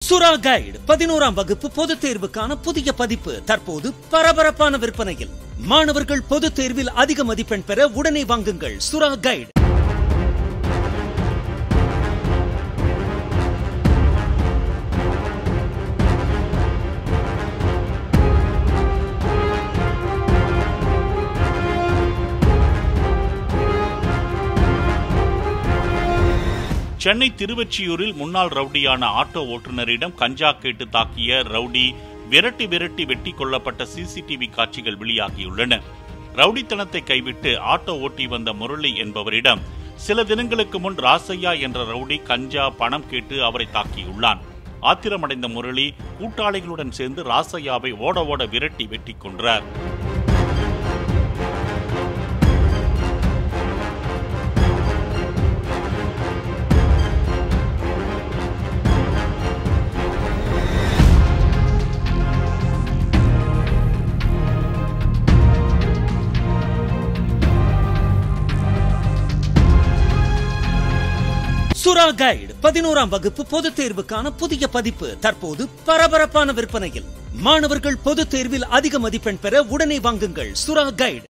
சுறா கைடு பதினோராம் வகுப்பு பொதுத் தேர்வுக்கான புதிய பதிப்பு தற்போது பரபரப்பான விற்பனையில் மாணவர்கள் பொதுத் தேர்வில் அதிக மதிப்பெண் பெற உடனே வாங்குங்கள் சுறா கைடு சென்னை திருவொற்றியூரில் முன்னாள் ரவுடியான ஆட்டோ ஓட்டுநரிடம் கஞ்சா கேட்டு தாக்கிய ரவுடி விரட்டி விரட்டி வெட்டி கொல்லப்பட்ட சிசிடிவி காட்சிகள் வெளியாகியுள்ளன ரவுடித்தனத்தை கைவிட்டு ஆட்டோ ஓட்டி வந்த முரளி என்பவரிடம் சில தினங்களுக்கு முன் ராசையா என்ற ரவுடி கஞ்சா பணம் கேட்டு அவரை தாக்கியுள்ளான் ஆத்திரமடைந்த முரளி கூட்டாளிகளுடன் சேர்ந்து ராசையாவை ஓட ஓட விரட்டி வெட்டி கொன்றார் சுறா கைடு பதினோராம் வகுப்பு பொதுத் தேர்வுக்கான புதிய பதிப்பு தற்போது பரபரப்பான விற்பனையில் மாணவர்கள் பொதுத் தேர்வில் அதிக மதிப்பெண் பெற உடனே வாங்குங்கள் சுறா கைடு